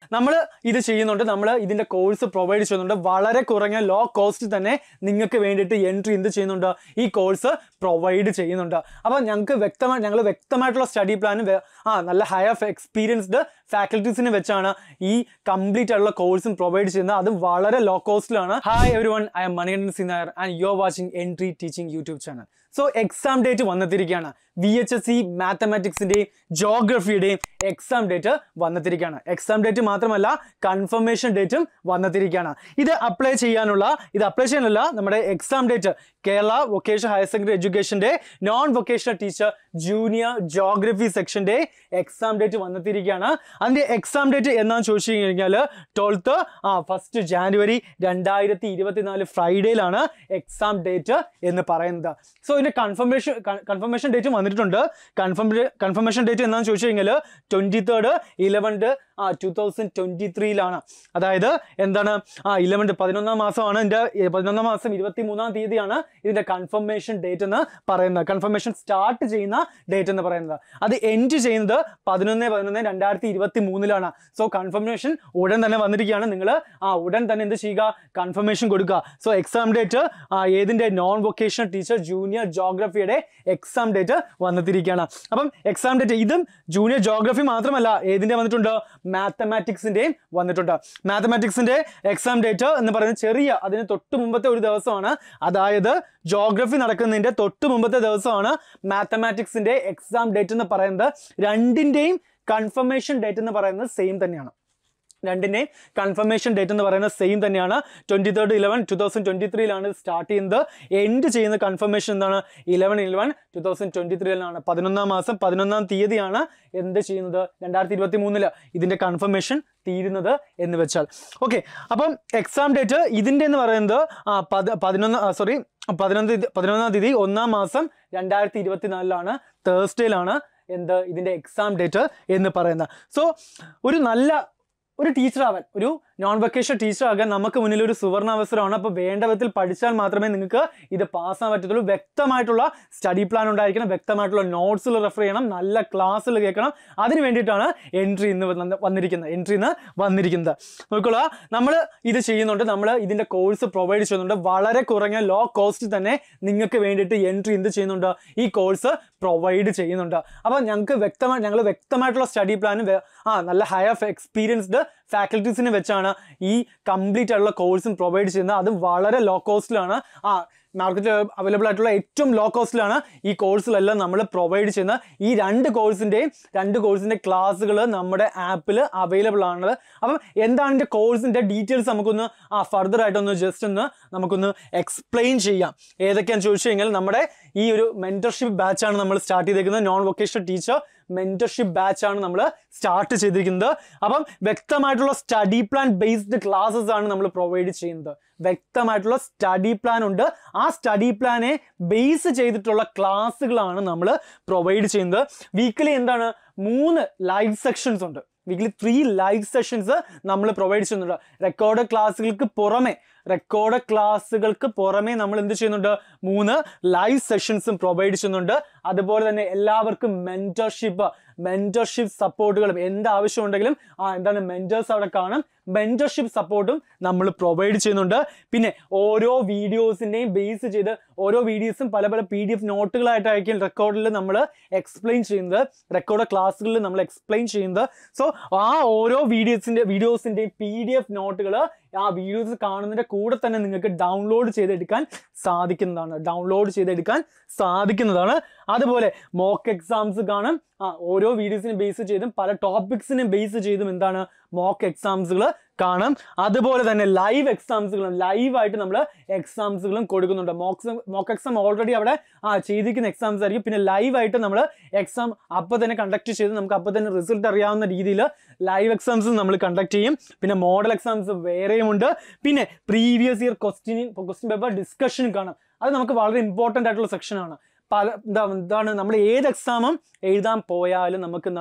നമ്മൾ ഇത് ചെയ്യുന്നുണ്ട് നമ്മൾ ഇതിന്റെ കോഴ്സ് പ്രൊവൈഡ് ചെയ്യുന്നുണ്ട് വളരെ കുറഞ്ഞ ലോ കോസ്റ്റ് തന്നെ നിങ്ങൾക്ക് വേണ്ടിയിട്ട് എൻട്രി എന്ത് ചെയ്യുന്നുണ്ട് ഈ കോഴ്സ് പ്രൊവൈഡ് ചെയ്യുന്നുണ്ട് അപ്പോൾ ഞങ്ങൾക്ക് വ്യക്തമായി ഞങ്ങൾ വ്യക്തമായിട്ടുള്ള സ്റ്റഡി പ്ലാനും ആ നല്ല ഹൈ ഓഫ് എക്സ്പീരിയൻസ്ഡ് ഫാക്കൽറ്റീസിനെ വെച്ചാണ് ഈ കംപ്ലീറ്റ് ആയിട്ടുള്ള കോഴ്സും പ്രൊവൈഡ് ചെയ്യുന്നത് അത് വളരെ ലോ കോസ്റ്റിലാണ് hi everyone I'm Manikandan സിനായർ and you are watching entry teaching YouTube channel so exam date വന്നെത്തിരിക്കുകയാണ് വി എച്ച് എസ് സി മാത്തമാറ്റിക്സിന്റെയും ജോഗ്രഫിയുടെയും എക്സാം ഡേറ്റ് വന്നെത്തിരിക്കുകയാണ് എക്സാം ഡേറ്റ് മാത്രമല്ല കൺഫർമേഷൻ ഡേറ്റും വന്നെത്തിരിക്കുകയാണ് ഇത് അപ്ലൈ ചെയ്യാനുള്ള ഇത് അപ്ലൈ ചെയ്യാനുള്ള നമ്മുടെ exam date Kerala vocational higher secondary എഡ്യൂക്കേഷന്റെ non vocational teacher junior geography സെക്ഷന്റെ എക്സാം ഡേറ്റ് വന്നെത്തിരിക്കുകയാണ് അതിന്റെ എക്സാം ഡേറ്റ് എന്നാന്ന് ചോദിച്ചു കഴിഞ്ഞാൽ ട്വൽത്ത് ആ ഫസ്റ്റ് ജാനുവരി രണ്ടായിരത്തി ഇരുപത്തിനാല് ഫ്രൈഡേയിലാണ് എക്സാം ഡേറ്റ് എന്ന് പറയുന്നത് സോ ഇതിന്റെ കൺഫർമേഷൻ കൺഫർമേഷൻ ഡേറ്റ് വന്നിട്ടുണ്ട് കൺഫർം കൺഫർമേഷൻ ഡേറ്റ് എന്താണെന്ന് ചോദിച്ചു കഴിഞ്ഞാൽ ട്വന്റി തേർഡ് ഇലവൻത് ആ ടൂ തൗസൻഡ് ട്വന്റി ത്രീയിലാണ് അതായത് എന്താണ് ആ ഇലവൻത് പതിനൊന്നാം മാസമാണ് ഇതിന്റെ ഏ, പതിനൊന്നാം മാസം ഇരുപത്തി മൂന്നാം തീയതിയാണ് ഇതിന്റെ കൺഫർമേഷൻ ഡേറ്റ് എന്ന് പറയുന്നത് കൺഫർമേഷൻ സ്റ്റാർട്ട് ചെയ്യുന്ന ഡേറ്റ് എന്ന് പറയുന്നത് അത് എൻഡ് ചെയ്യുന്നത് പതിനൊന്ന് പതിനൊന്ന് രണ്ടായിരത്തി ഇരുപത്തി മൂന്നിലാണ് സോ കൺഫർമേഷൻ ഉടൻ തന്നെ വന്നിരിക്കുകയാണ് നിങ്ങൾ ആ ഉടൻ തന്നെ എന്ത് ചെയ്യുക കൺഫർമേഷൻ കൊടുക്കുക സോ എക്സാം ഡേറ്റ് ഏതിന്റെ നോൺ വൊക്കേഷണൽ ടീച്ചർ ജൂനിയർ ജോഗ്രഫിയുടെ എക്സാം ഡേറ്റ് വന്നെത്തിരിക്കുകയാണ് അപ്പം എക്സാം ഡേറ്റ് ഇതും ജൂനിയർ ജോഗ്രഫി മാത്രമല്ല ഏതിന്റെ വന്നിട്ടുണ്ട് മാത്തമാറ്റിക്സിന്റെയും വന്നിട്ടുണ്ട് മാത്തമാറ്റിക്സിന്റെ എക്സാം ഡേറ്റ് എന്ന് പറയുന്നത് ചെറിയ അതിന് തൊട്ട് മുമ്പത്തെ ഒരു ദിവസമാണ് അതായത് ജോഗ്രഫി നടക്കുന്നതിന്റെ തൊട്ട് മുമ്പത്തെ ദിവസമാണ് മാത്തമാറ്റിക്സിന്റെ എക്സാം ഡേറ്റ് എന്ന് പറയുന്നത് രണ്ടിന്റെയും കൺഫർമേഷൻ ഡേറ്റ് എന്ന് പറയുന്നത് സെയിം തന്നെയാണ് രണ്ടിൻ്റെയും കൺഫർമേഷൻ ഡേറ്റ് എന്ന് പറയുന്നത് സെയിം തന്നെയാണ് twenty third eleven two thousand twenty ത്രീയിലാണ് സ്റ്റാർട്ട് ചെയ്യുന്നത് എൻഡ് ചെയ്യുന്ന കൺഫർമേഷൻ എന്താണ് eleven eleven two thousand twenty ത്രീയിലാണ് പതിനൊന്നാം മാസം പതിനൊന്നാം തീയതിയാണ് എന്ത് ചെയ്യുന്നത് രണ്ടായിരത്തി ഇരുപത്തി മൂന്നില് ഇതിൻ്റെ കൺഫർമേഷൻ തീരുന്നത് എന്ന് വെച്ചാൽ ഓക്കെ അപ്പം എക്സാം ഡേറ്റ് ഇതിൻ്റെ എന്ന് പറയുന്നത് ആ, പത് പതിനൊന്ന് സോറി പതിനൊന്ന് തീയതി- പതിനൊന്നാം തീയതി ഒന്നാം മാസം രണ്ടായിരത്തി ഇരുപത്തിനാലിലാണ് തേഴ്സ്ഡേയിലാണ് എന്ത് ഇതിൻ്റെ എക്സാം ഡേറ്റ് എന്ന് പറയുന്നത് സോ ഒരു നല്ല ഒരു ടീച്ചർ ആവാൻ ഒരു നോൺ വെക്കേഷൻ ടീച്ചർ ആകാൻ നമുക്ക് മുന്നിൽ ഒരു സുവർണ അവസരമാണ് അപ്പോൾ വേണ്ട വിധത്തിൽ പഠിച്ചാൽ മാത്രമേ നിങ്ങൾക്ക് ഇത് പാസ്സാൻ പറ്റത്തുള്ളൂ വ്യക്തമായിട്ടുള്ള സ്റ്റഡി പ്ലാൻ ഉണ്ടായിരിക്കണം വ്യക്തമായിട്ടുള്ള നോട്ട്സിൽ റെഫർ ചെയ്യണം നല്ല ക്ലാസ്സിൽ കേൾക്കണം അതിന് വേണ്ടിയിട്ടാണ് എൻട്രി ഇന്ന് വന്ന് വന്നിരിക്കുന്നത് എൻട്രി ഇന്ന് വന്നിരിക്കുന്നത് നോക്കുക നമ്മൾ ഇത് ചെയ്യുന്നുണ്ട് നമ്മൾ ഇതിൻ്റെ കോഴ്സ് പ്രൊവൈഡ് ചെയ്യുന്നുണ്ട് വളരെ കുറഞ്ഞ ലോ കോസ്റ്റ് തന്നെ നിങ്ങൾക്ക് വേണ്ടിയിട്ട് എൻട്രി എന്ത് ചെയ്യുന്നുണ്ട് ഈ കോഴ്സ് പ്രൊവൈഡ് ചെയ്യുന്നുണ്ട് അപ്പോൾ ഞങ്ങൾക്ക് വ്യക്തമായി ഞങ്ങൾ വ്യക്തമായിട്ടുള്ള സ്റ്റഡി പ്ലാനും ആ നല്ല ഹൈ ഓഫ് എക്സ്പീരിയൻസ്ഡ് ഫാക്കൽറ്റീസിനെ വെച്ചാണ് ഈ കംപ്ലീറ്റ് ആയിട്ടുള്ള കോഴ്സും പ്രൊവൈഡ് ചെയ്യുന്നത് അത് വളരെ ലോ കോസ്റ്റിലാണ് ആ മാർക്കറ്റിൽ അവൈലബിൾ ആയിട്ടുള്ള ഏറ്റവും ലോ കോസ്റ്റിലാണ് ഈ കോഴ്സിലെല്ലാം നമ്മൾ പ്രൊവൈഡ് ചെയ്യുന്നത് ഈ രണ്ട് കോഴ്സിൻ്റെയും രണ്ട് കോഴ്സിൻ്റെ ക്ലാസ്സുകൾ നമ്മുടെ ആപ്പിൽ അവൈലബിൾ ആണ് അപ്പം എന്താണ് ഇതിൻ്റെ കോഴ്സിൻ്റെ ഡീറ്റെയിൽസ് നമുക്കൊന്ന് ആ ഫർദർ ആയിട്ടൊന്ന് ജസ്റ്റ് ഒന്ന് നമുക്കൊന്ന് എക്സ്പ്ലെയിൻ ചെയ്യാം ഏതൊക്കെയാണെന്ന് ചോദിച്ചു കഴിഞ്ഞാൽ നമ്മുടെ ഈ ഒരു മെൻറ്റർഷിപ്പ് ബാച്ചാണ് നമ്മൾ സ്റ്റാർട്ട് ചെയ്തേക്കുന്നത് നോൺ വൊക്കേഷണൽ ടീച്ചർ മെൻറ്റർഷിപ്പ് ബാച്ചാണ് നമ്മൾ സ്റ്റാർട്ട് ചെയ്തിരിക്കുന്നത് അപ്പം വ്യക്തമായിട്ടുള്ള സ്റ്റഡി പ്ലാൻ ബേസ്ഡ് ക്ലാസ്സസ് ആണ് നമ്മൾ പ്രൊവൈഡ് ചെയ്യുന്നത് വ്യക്തമായിട്ടുള്ള സ്റ്റഡി പ്ലാൻ ഉണ്ട് ആ സ്റ്റഡി പ്ലാനെ ബേസ് ചെയ്തിട്ടുള്ള ക്ലാസ്സുകളാണ് നമ്മൾ പ്രൊവൈഡ് ചെയ്യുന്നത് വീക്കിലി എന്താണ് മൂന്ന് ലൈവ് സെക്ഷൻസ് ഉണ്ട് വീക്കിലി ത്രീ ലൈവ് സെഷൻസ് നമ്മൾ പ്രൊവൈഡ് ചെയ്യുന്നുണ്ട് റെക്കോർഡ് ക്ലാസ്സുകൾക്ക് പുറമെ റെക്കോർഡ് ക്ലാസ്സുകൾക്ക് പുറമെ നമ്മൾ എന്ത് ചെയ്യുന്നുണ്ട് മൂന്ന് ലൈവ് സെഷൻസും പ്രൊവൈഡ് ചെയ്യുന്നുണ്ട് അതുപോലെ തന്നെ എല്ലാവർക്കും മെൻറ്റർഷിപ്പ് മെൻറ്റർഷിപ്പ് സപ്പോർട്ടുകളും എന്ത് ആവശ്യമുണ്ടെങ്കിലും ആ എന്താണ് മെൻറ്റേഴ്സ് അവിടെ കാണും മെൻറ്റർഷിപ്പ് സപ്പോർട്ടും നമ്മൾ പ്രൊവൈഡ് ചെയ്യുന്നുണ്ട് പിന്നെ ഓരോ വീഡിയോസിൻ്റെയും ബേസ് ചെയ്ത് ഓരോ വീഡിയോസും പല പല പി ഡി എഫ് നോട്ടുകളായിട്ടായിരിക്കും റെക്കോർഡിൽ നമ്മൾ എക്സ്പ്ലെയിൻ ചെയ്യുന്നത് റെക്കോർഡ് ക്ലാസ്സുകളിൽ നമ്മൾ എക്സ്പ്ലെയിൻ ചെയ്യുന്നത് സോ ആ ഓരോ വീഡിയോസിൻ്റെ വീഡിയോസിൻ്റെയും പി ഡി എഫ് നോട്ടുകൾ ആ വീഡിയോസ് കാണുന്നതിൻ്റെ കൂടെ തന്നെ നിങ്ങൾക്ക് ഡൗൺലോഡ് ചെയ്തെടുക്കാൻ സാധിക്കുന്നതാണ് ഡൗൺലോഡ് ചെയ്തെടുക്കാൻ സാധിക്കുന്നതാണ് അതുപോലെ മോക്ക് എക്സാംസ് കാണും ആ ഓരോ വീഡിയോസിനെ ബേസ് ചെയ്തും പല ടോപ്പിക്സിനെ ബേസ് ചെയ്തും എന്താണ് മോക്ക് എക്സാംസുകൾ കാണാം അതുപോലെ തന്നെ ലൈവ് എക്സാംസുകളും ലൈവായിട്ട് നമ്മൾ എക്സാംസുകളും കൊടുക്കുന്നുണ്ട് മോക്സ് മോക്ക് എക്സാം ഓൾറെഡി അവിടെ ആ ചെയ്തിരിക്കുന്ന എക്സാംസ് ആയിരിക്കും പിന്നെ ലൈവായിട്ട് നമ്മൾ എക്സാം അപ്പോൾ തന്നെ കണ്ടക്ട് ചെയ്ത് നമുക്ക് അപ്പോൾ തന്നെ റിസൾട്ട് അറിയാവുന്ന രീതിയിൽ ലൈവ് എക്സാംസ് നമ്മൾ കണ്ടക്ട് ചെയ്യും പിന്നെ മോഡൽ എക്സാംസ് വേറെയുമുണ്ട് പിന്നെ previous year question question paper discussion കാണാം അത് നമുക്ക് വളരെ ഇമ്പോർട്ടൻ്റ് ആയിട്ടുള്ള സെക്ഷനാണ് പല എന്താ എന്താണ് നമ്മൾ ഏത് എക്സാമും എഴുതാൻ പോയാലും നമുക്ക് എന്താണ്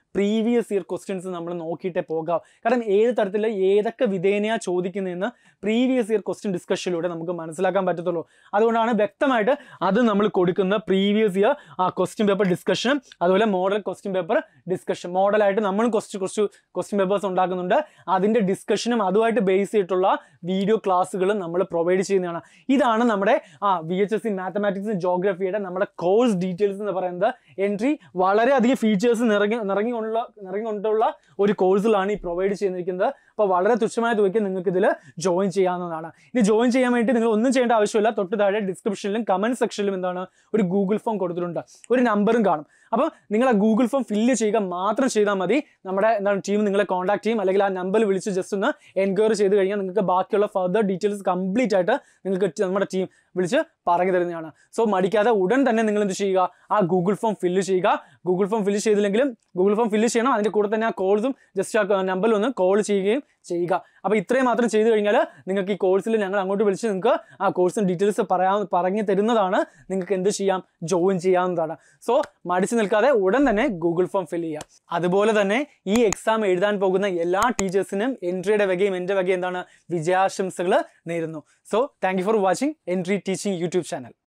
പ്രീവിയസ് ഇയർ ക്വസ്റ്റ്യൻസ് നമ്മൾ നോക്കിയിട്ടേ പോകാം കാരണം ഏത് തരത്തിൽ ഏതൊക്കെ വിധേനയാ ചോദിക്കുന്നതെന്ന് പ്രീവിയസ് ഇയർ ക്വസ്റ്റ്യൻ ഡിസ്കഷനിലൂടെ നമുക്ക് മനസ്സിലാക്കാൻ പറ്റത്തുള്ളൂ അതുകൊണ്ടാണ് വ്യക്തമായിട്ട് അത് നമ്മൾ കൊടുക്കുന്ന പ്രീവിയസ് ഇയർ ആ ക്വസ്റ്റ്യൻ പേപ്പർ ഡിസ്കഷനും അതുപോലെ മോഡൽ ക്വസ്റ്റ്യൻ പേപ്പർ ഡിസ്കഷൻ മോഡലായിട്ട് നമ്മൾ കുറച്ച് കുറച്ച് ക്വസ്റ്റ്യൻ പേപ്പേഴ്സ് ഉണ്ടാക്കുന്നുണ്ട് അതിൻ്റെ ഡിസ്കഷനും അതുമായിട്ട് ബേസ് ചെയ്തിട്ടുള്ള വീഡിയോ ക്ലാസ്സുകളും നമ്മൾ പ്രൊവൈഡ് ചെയ്യുന്നതാണ് ഇതാണ് നമ്മുടെ ആ V H S C mathematics ജോഗ്രഫിയുടെ നമ്മുടെ കോഴ്സ് ഡീറ്റെയിൽസ് എന്ന് പറയുന്നത് എൻട്രി വളരെയധികം ഫീച്ചേഴ്സ് നിറങ്ങി നിറങ്ങിക്കൊണ്ടുള്ള നിറങ്ങിക്കൊണ്ടുള്ള ഒരു കോഴ്സിലാണ് ഈ പ്രൊവൈഡ് ചെയ്തിരിക്കുന്നത് അപ്പോൾ വളരെ തുച്ഛമായ തുകയ്ക്ക് നിങ്ങൾക്ക് ഇതിൽ ജോയിൻ ചെയ്യാവുന്നതാണ് ഇത് ജോയിൻ ചെയ്യാൻ വേണ്ടി നിങ്ങൾ ഒന്നും ചെയ്യേണ്ട ആവശ്യമില്ല തൊട്ട് താഴെ ഡിസ്ക്രിപ്ഷനിലും കമന്റ് സെക്ഷനിലും എന്താണ് ഒരു ഗൂഗിൾ ഫോം കൊടുത്തിട്ടുണ്ട് ഒരു നമ്പറും കാണും അപ്പോൾ നിങ്ങൾ ആ ഗൂഗിൾ ഫോം ഫില്ല് ചെയ്യുക മാത്രം ചെയ്താൽ മതി നമ്മുടെ എന്താണ് ടീം നിങ്ങളെ കോൺടാക്ട് ചെയ്യും അല്ലെങ്കിൽ ആ നമ്പറിൽ വിളിച്ച് ജസ്റ്റ് ഒന്ന് എൻക്വയറി ചെയ്ത് കഴിഞ്ഞാൽ നിങ്ങൾക്ക് ബാക്കിയുള്ള ഫർദർ ഡീറ്റെയിൽസ് കംപ്ലീറ്റ് ആയിട്ട് നിങ്ങൾക്ക് ടി- നമ്മുടെ ടീം വിളിച്ച് പറഞ്ഞു തരുന്നതാണ് സോ മടിക്കാതെ ഉടൻ തന്നെ നിങ്ങൾ എന്ത് ചെയ്യുക ആ ഗൂഗിൾ ഫോം ഫില്ല് ചെയ്യുക ഗൂഗിൾ ഫോം ഫില്ല് ചെയ്തില്ലെങ്കിലും ഗൂഗിൾ ഫോം ഫില്ല് ചെയ്യണം അതിൻ്റെ കൂടെ തന്നെ ആ കോഴ്സും ജസ്റ്റ് ആ നമ്പറിൽ ഒന്ന് കോൾ ചെയ്യുകയും ചെയ്യുക അപ്പോൾ ഇത്രയും മാത്രം ചെയ്തു കഴിഞ്ഞാൽ നിങ്ങൾക്ക് ഈ കോഴ്സിൽ ഞങ്ങൾ അങ്ങോട്ട് വിളിച്ച് നിങ്ങൾക്ക് ആ കോഴ്സിന് ഡീറ്റെയിൽസ് പറയാ പറഞ്ഞു തരുന്നതാണ് നിങ്ങൾക്ക് എന്ത് ചെയ്യാം ജോയിൻ ചെയ്യാവുന്നതാണ് സോ മടിച്ചു നിൽക്കാതെ ഉടൻ തന്നെ ഗൂഗിൾ ഫോം ഫില്ല് ചെയ്യുക അതുപോലെ തന്നെ ഈ എക്സാം എഴുതാൻ പോകുന്ന എല്ലാ ടീച്ചേഴ്സിനും എൻട്രിയുടെ വകയും എൻ്റെ വകയും എന്താണ് വിജയാശംസകൾ നേരുന്നു so thank you for watching entry teaching YouTube channel